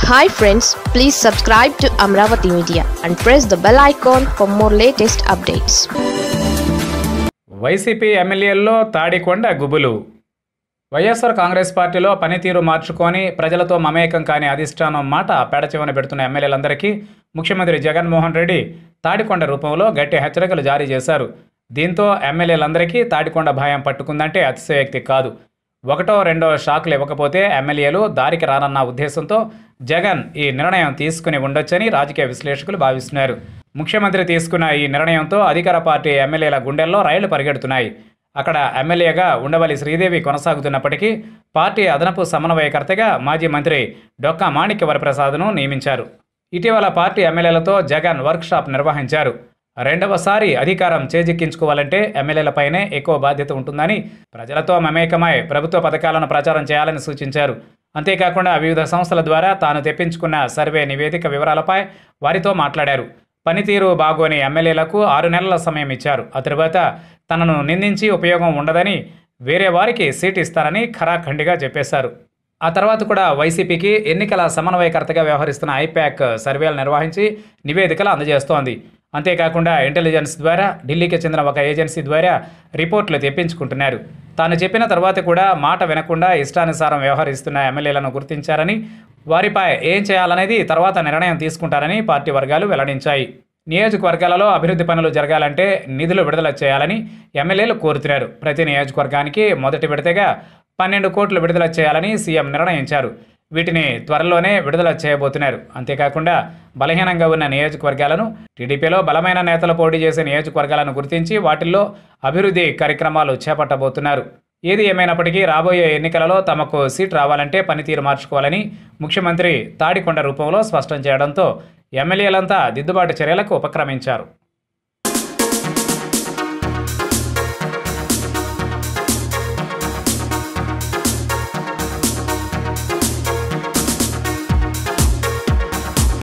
hi friends please subscribe to Amaravati media and press the bell icon for more latest updates YCP ఎమ్మెల్యేల్లో తాడికొండ గుబులు YSR Congress పార్టీలో పనితీరు మార్చుకొని ప్రజలతో మమేకం కాని అధిష్టానం మాట పెడచెవన పెడుతున్న ఎమ్మెల్యేలందరికీ ముఖ్యమంత్రి జగన్మోహన్ రెడ్డి తాడికొండ రూపంలో గట్టి హెచ్చరికలు జారీ చేశారు దీంతో ఎమ్మెల్యేలందరికీ తాడికొండ భయం పట్టుకుందంటే అతిశయోక్తి కాదు ఒకటో రెండో షాకులు ఇవ్వకపోతే ఎమ్మెల్యేలు దారికి రానన్న ఉద్దేశంతో జగన్ ఈ నిర్ణయం తీసుకుని ఉండొచ్చని రాజకీయ విశ్లేషకులు భావిస్తున్నారు ముఖ్యమంత్రి తీసుకున్న ఈ నిర్ణయంతో అధికార పార్టీ ఎమ్మెల్యేల గుండెల్లో రైళ్లు పరిగెడుతున్నాయి అక్కడ ఎమ్మెల్యేగా ఉండవల్లి శ్రీదేవి కొనసాగుతున్నప్పటికీ పార్టీ అదనపు సమన్వయకర్తగా మాజీ మంత్రి డొక్కా మాణిక్య వరప్రసాద్ను నియమించారు ఇటీవల పార్టీ ఎమ్మెల్యేలతో జగన్ వర్క్షాప్ నిర్వహించారు రెండవసారి అధికారం చేజిక్కించుకోవాలంటే ఎమ్మెల్యేలపైనే ఎక్కువ బాధ్యత ఉంటుందని ప్రజలతో మమేకమై ప్రభుత్వ పథకాలను ప్రచారం చేయాలని సూచించారు అంతేకాకుండా వివిధ సంస్థల ద్వారా తాను తెప్పించుకున్న సర్వే నివేదిక వివరాలపై వారితో మాట్లాడారు పనితీరు బాగోని ఎమ్మెల్యేలకు ఆరు నెలల సమయం ఇచ్చారు ఆ తర్వాత తనను నిందించి ఉపయోగం ఉండదని వేరే వారికి సీట్ ఇస్తారని ఖరాఖండిగా చెప్పేశారు ఆ తర్వాత కూడా వైసీపీకి ఎన్నికల సమన్వయకర్తగా వ్యవహరిస్తున్న ఐప్యాక్ సర్వేలు నిర్వహించి నివేదికలు అందజేస్తోంది అంతేకాకుండా ఇంటెలిజెన్స్ ద్వారా ఢిల్లీకి చెందిన ఒక ఏజెన్సీ ద్వారా రిపోర్ట్లు తెప్పించుకుంటున్నారు తాను చెప్పిన తర్వాత కూడా మాట వినకుండా ఇష్టానుసారం వ్యవహరిస్తున్న ఎమ్మెల్యేలను గుర్తించారని వారిపై ఏం చేయాలనేది తర్వాత నిర్ణయం తీసుకుంటారని పార్టీ వర్గాలు వెల్లడించాయి నియోజకవర్గాలలో అభివృద్ధి పనులు జరగాలంటే నిధులు విడుదల చేయాలని ఎమ్మెల్యేలు కోరుతున్నారు ప్రతి నియోజకవర్గానికి మొదటి విడతగా పన్నెండు కోట్లు విడుదల చేయాలని సీఎం నిర్ణయించారు వీటిని త్వరలోనే విడుదల చేయబోతున్నారు అంతేకాకుండా బలహీనంగా ఉన్న నియోజకవర్గాలను టీడీపీలో బలమైన నేతలు పోటీ చేసే నియోజకవర్గాలను గుర్తించి వాటిల్లో అభివృద్ధి కార్యక్రమాలు చేపట్టబోతున్నారు ఏది ఏమైనప్పటికీ రాబోయే ఎన్నికలలో తమకు సీట్ రావాలంటే పనితీరు మార్చుకోవాలని ముఖ్యమంత్రి తాడికొండ రూపంలో స్పష్టం చేయడంతో ఎమ్మెల్యేలంతా దిద్దుబాటు చర్యలకు ఉపక్రమించారు